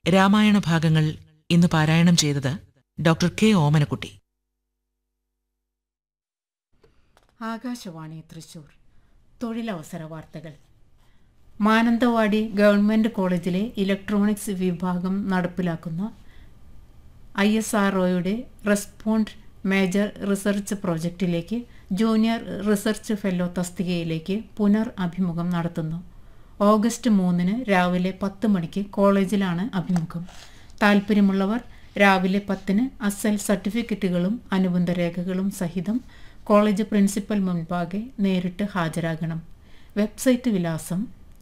രാമായണ ഭാഗങ്ങൾ ഇന്ന് പാരായണം ചെയ്തത് ഡോക്ടർ കെ ഓമനക്കുട്ടി ആകാശവാണി തൃശൂർ തൊഴിലവസര വാർത്തകൾ മാനന്തവാടി ഗവൺമെൻറ് കോളേജിലെ ഇലക്ട്രോണിക്സ് വിഭാഗം നടപ്പിലാക്കുന്ന ഐ എസ് ആർ ഒയുടെ റെസ്പോണ്ട് മേജർ റിസർച്ച് പ്രോജക്റ്റിലേക്ക് ജൂനിയർ റിസർച്ച് ഫെല്ലോ തസ്തികയിലേക്ക് പുനർ അഭിമുഖം നടത്തുന്നു ഓഗസ്റ്റ് മൂന്നിന് രാവിലെ പത്ത് മണിക്ക് കോളേജിലാണ് അഭിമുഖം താൽപ്പര്യമുള്ളവർ രാവിലെ പത്തിന് അസൽ സർട്ടിഫിക്കറ്റുകളും അനുബന്ധ രേഖകളും സഹിതം കോളേജ് പ്രിൻസിപ്പൽ മുൻപാകെ നേരിട്ട് ഹാജരാകണം വെബ്സൈറ്റ് വിലാസം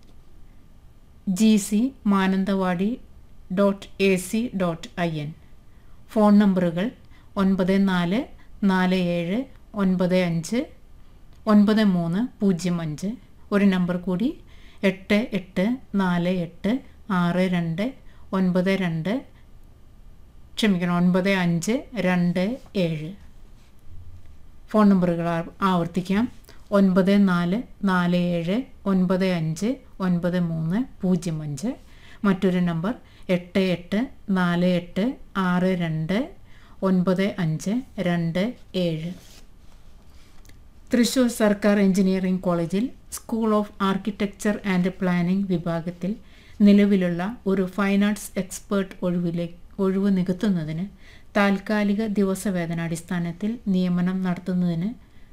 G C Mananthavady dot A C dot I N phone നമ്പറുകൾ ഒൻപത് നാല് നാല് ഏഴ് ഒൻപത് അഞ്ച് ഒൻപത് മൂന്ന് പൂജ്യം അഞ്ച് ഒരു നമ്പർ കൂടി എട്ട് എട്ട് നാല് എട്ട് ആറ് രണ്ട് ഒൻപത് രണ്ട് ക്ഷമിക്കണം ഒൻപത് അഞ്ച് രണ്ട് ഏഴ് ഫോൺ നമ്പറുകൾ ആ- ആവർത്തിക്കാം ഒൻപത് നാല് നാല് ഏഴ് ഒൻപത് അഞ്ച് ഒൻപത് മൂന്ന് പൂജ്യം അഞ്ച് മറ്റൊരു നമ്പർ എട്ട് എട്ട് നാല് എട്ട് ആറ് രണ്ട് ഒൻപത് അഞ്ച് രണ്ട് ഏഴ് തൃശൂർ സർക്കാർ എഞ്ചിനീയറിംഗ് കോളേജിൽ school of architecture and planning വിഭാഗത്തിൽ നിലവിലുള്ള ഒരു ഫൈൻ ആർട്സ് എക്സ്പേർട്ട് ഒഴിവിലെ ഒഴിവ് നികത്തുന്നതിന് താൽക്കാലിക ദിവസവേതനാടിസ്ഥാനത്തിൽ നിയമനം നടത്തുന്നതിന്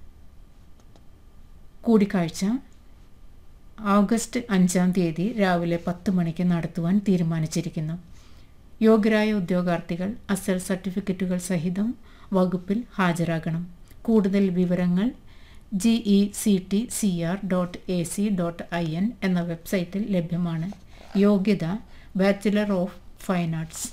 കൂടിക്കാഴ്ച ഓഗസ്റ്റ് അഞ്ചാം തീയതി രാവിലെ പത്ത് മണിക്ക് നടത്തുവാൻ തീരുമാനിച്ചിരിക്കുന്നു യോഗ്യരായ ഉദ്യോഗാർത്ഥികൾ അസൽ സർട്ടിഫിക്കറ്റുകൾ സഹിതം വകുപ്പിൽ ഹാജരാകണം കൂടുതൽ വിവരങ്ങൾ G E C T C R dot A C dot I N എന്ന വെബ്സൈറ്റിൽ ലഭ്യമാണ് യോഗ്യത ബാച്ചിലർ ഓഫ് ഫൈൻ ആർട്സ്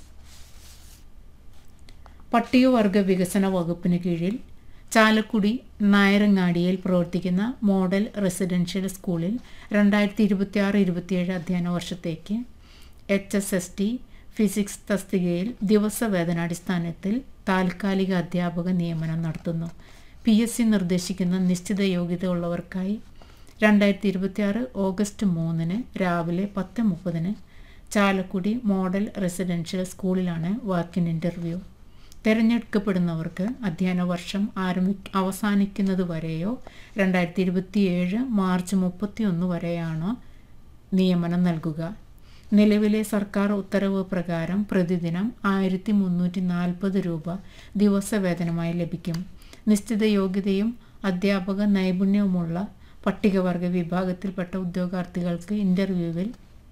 പട്ടികവർഗ വികസന വകുപ്പിന് കീഴിൽ ചാലക്കുടി നായരങ്ങാടിയിൽ പ്രവർത്തിക്കുന്ന മോഡൽ റെസിഡൻഷ്യൽ സ്കൂളിൽ രണ്ടായിരത്തി ഇരുപത്തി ആറ് ഇരുപത്തിയേഴ് അധ്യയന വർഷത്തേക്ക് H S S T physics തസ്തികയിൽ ദിവസവേതനാടിസ്ഥാനത്തിൽ താൽക്കാലിക അധ്യാപക നിയമനം നടത്തുന്നു പി എസ് സി നിർദ്ദേശിക്കുന്ന നിശ്ചിത യോഗ്യത ഉള്ളവർക്കായി രണ്ടായിരത്തി ഇരുപത്തിയാറ് ഓഗസ്റ്റ് മൂന്നിന് രാവിലെ പത്ത് മുപ്പതിന് ചാലക്കുടി മോഡൽ റെസിഡൻഷ്യൽ സ്കൂളിലാണ് വാക്കിൻ ഇൻ്റർവ്യൂ തിരഞ്ഞെടുക്കപ്പെടുന്നവർക്ക് അധ്യയന വർഷം ആരംഭി അവസാനിക്കുന്നത് വരെയോ രണ്ടായിരത്തി ഇരുപത്തിയേഴ് മാർച്ച് മുപ്പത്തി ഒന്ന് വരെയാണോ നിയമനം നൽകുക നിലവിലെ സർക്കാർ ഉത്തരവ് പ്രകാരം പ്രതിദിനം ആയിരത്തി മുന്നൂറ്റി നാൽപ്പത് രൂപ ദിവസവേതനമായി ലഭിക്കും നിശ്ചിത യോഗ്യതയും അധ്യാപക നൈപുണ്യവുമുള്ള പട്ടികവർഗ വിഭാഗത്തിൽപ്പെട്ട ഉദ്യോഗാർത്ഥികൾക്ക് ഇൻ്റർവ്യൂവിൽ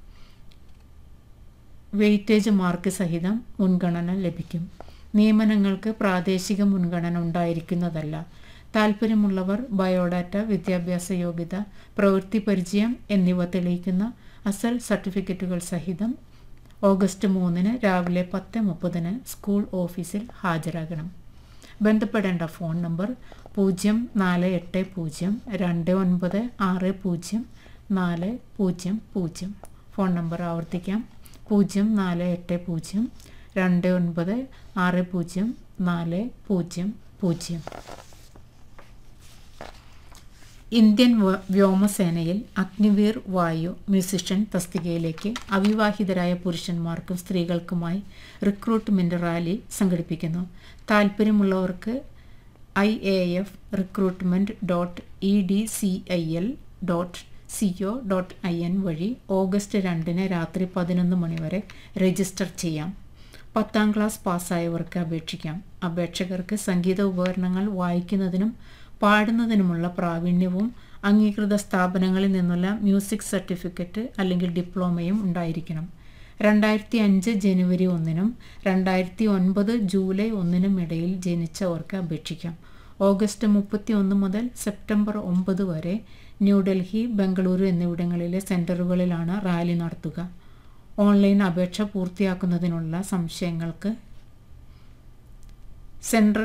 വെയിറ്റേജ് മാർക്ക് സഹിതം മുൻഗണന ലഭിക്കും നിയമനങ്ങൾക്ക് പ്രാദേശിക മുൻഗണന ഉണ്ടായിരിക്കുന്നതല്ല താൽപ്പര്യമുള്ളവർ ബയോഡാറ്റ വിദ്യാഭ്യാസ യോഗ്യത പ്രവൃത്തി പരിചയം എന്നിവ തെളിയിക്കുന്ന അസൽ സർട്ടിഫിക്കറ്റുകൾ സഹിതം ഓഗസ്റ്റ് മൂന്നിന് രാവിലെ പത്ത് മുപ്പതിന് സ്കൂൾ ഓഫീസിൽ ഹാജരാകണം ബന്ധപ്പെടേണ്ട ഫോൺ നമ്പർ പൂജ്യം നാല് എട്ട് പൂജ്യം രണ്ട് ഒൻപത് ആറ് പൂജ്യം നാല് പൂജ്യം പൂജ്യം ഫോൺ നമ്പർ ആവർത്തിക്കാം പൂജ്യം നാല് എട്ട് പൂജ്യം രണ്ട് ഒൻപത് ആറ് പൂജ്യം നാല് പൂജ്യം പൂജ്യം ഇന്ത്യൻ വ- വ്യോമസേനയിൽ അഗ്നിവീർ വായു മ്യൂസിഷ്യൻ തസ്തികയിലേക്ക് അവിവാഹിതരായ പുരുഷന്മാർക്കും സ്ത്രീകൾക്കുമായി റിക്രൂട്ട്മെന്റ് റാലി സംഘടിപ്പിക്കുന്നു താല്പര്യമുള്ളവർക്ക് I A F recruitment dot E D C I L dot C O dot I N വഴി ഓഗസ്റ്റ് രണ്ടിന് രാത്രി പതിനൊന്ന് മണിവരെ രജിസ്റ്റർ ചെയ്യാം പത്താം ക്ലാസ് പാസ്സായവർക്ക് അപേക്ഷിക്കാം അപേക്ഷകർക്ക് സംഗീത ഉപകരണങ്ങൾ വായിക്കുന്നതിനും പാടുന്നതിനുമുള്ള പ്രാവീണ്യവും അംഗീകൃത സ്ഥാപനങ്ങളിൽ നിന്നുള്ള മ്യൂസിക് സർട്ടിഫിക്കറ്റ് അല്ലെങ്കിൽ ഡിപ്ലോമയും ഉണ്ടായിരിക്കണം രണ്ടായിരത്തി അഞ്ച് ജനുവരി ഒന്നിനും രണ്ടായിരത്തി ഒൻപത് ജൂലൈ ഒന്നിനും ഇടയിൽ ജനിച്ചവർക്ക് അപേക്ഷിക്കാം ഓഗസ്റ്റ് മുപ്പത്തി ഒന്ന് മുതൽ സെപ്റ്റംബർ ഒമ്പത് വരെ ന്യൂഡൽഹി ബംഗളൂരു എന്നിവിടങ്ങളിലെ സെൻറ്ററുകളിലാണ് റാലി നടത്തുക ഓൺലൈൻ അപേക്ഷ പൂർത്തിയാക്കുന്നതിനുള്ള സംശയങ്ങൾക്ക് സെൻട്രൽ